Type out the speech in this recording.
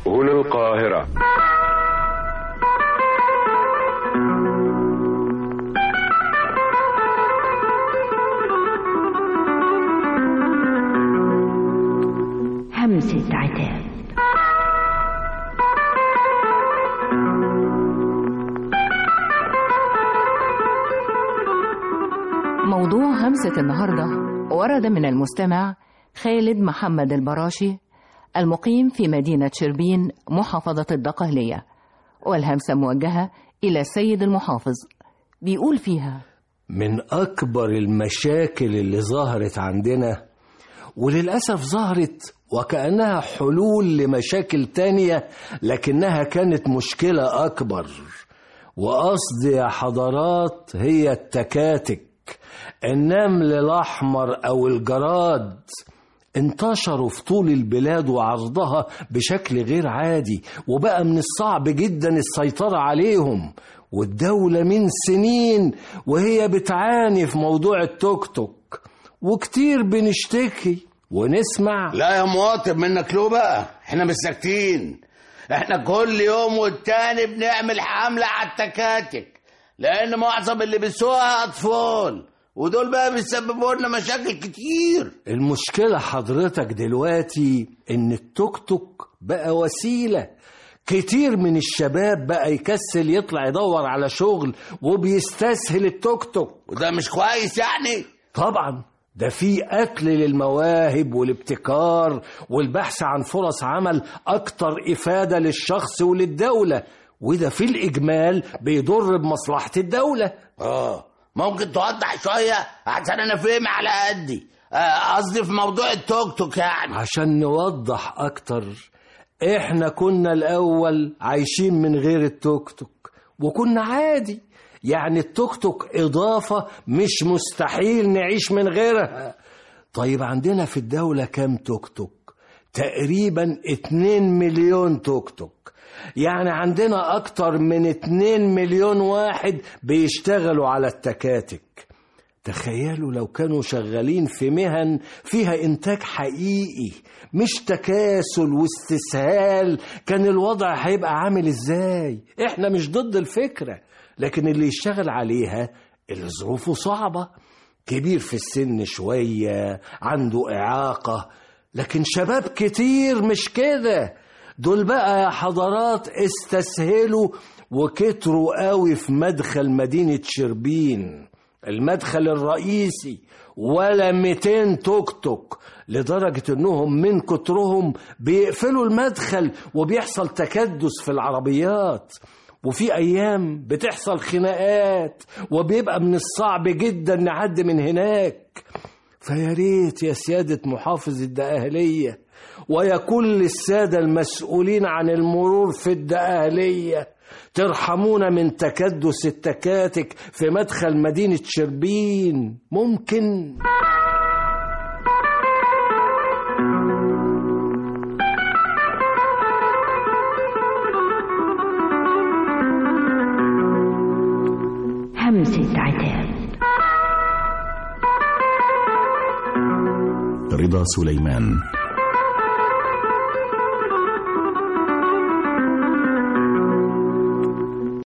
هنا القاهرة همسة عتاب موضوع همسة النهاردة ورد من المستمع خالد محمد البراشي المقيم في مدينة شربين محافظة الدقهلية والهمسة موجهة إلى السيد المحافظ بيقول فيها من أكبر المشاكل اللي ظهرت عندنا وللأسف ظهرت وكأنها حلول لمشاكل تانية لكنها كانت مشكلة أكبر وقصدي يا حضرات هي التكاتك النمل الأحمر أو الجراد انتشروا في طول البلاد وعرضها بشكل غير عادي وبقى من الصعب جدا السيطرة عليهم والدولة من سنين وهي بتعاني في موضوع التوك توك وكتير بنشتكي ونسمع لا يا مواطن منك له بقى احنا مش ساكتين احنا كل يوم والتاني بنعمل حملة على التكاتك لان معظم اللي بيسوقها اطفال ودول بقى بيسببوا لنا مشاكل كتير المشكلة حضرتك دلوقتي ان التوك توك بقى وسيلة كتير من الشباب بقى يكسل يطلع يدور على شغل وبيستسهل التوك توك وده مش كويس يعني طبعا ده في قتل للمواهب والابتكار والبحث عن فرص عمل أكتر إفادة للشخص وللدولة وده في الإجمال بيضر بمصلحة الدولة اه ممكن توضح شوية عشان انا فاهم على قدي آه، قصدي في موضوع التوك توك يعني عشان نوضح أكتر إحنا كنا الأول عايشين من غير التوك توك وكنا عادي يعني التوك توك إضافة مش مستحيل نعيش من غيرها طيب عندنا في الدولة كام توك توك تقريبا 2 مليون توك توك يعني عندنا أكتر من 2 مليون واحد بيشتغلوا على التكاتك تخيلوا لو كانوا شغالين في مهن فيها إنتاج حقيقي مش تكاسل واستسهال كان الوضع هيبقى عامل إزاي إحنا مش ضد الفكرة لكن اللي يشتغل عليها اللي ظروفه صعبة كبير في السن شوية عنده إعاقة لكن شباب كتير مش كده دول بقى يا حضرات استسهلوا وكتروا قوي في مدخل مدينة شربين المدخل الرئيسي ولا 200 توك توك لدرجة انهم من كترهم بيقفلوا المدخل وبيحصل تكدس في العربيات وفي ايام بتحصل خناقات وبيبقى من الصعب جدا نعدي من هناك فيا ريت يا سيادة محافظ الدقهلية ويا كل السادة المسؤولين عن المرور في الدقهلية ترحمونا من تكدس التكاتك في مدخل مدينة شربين ممكن همسة عتاب رضا سليمان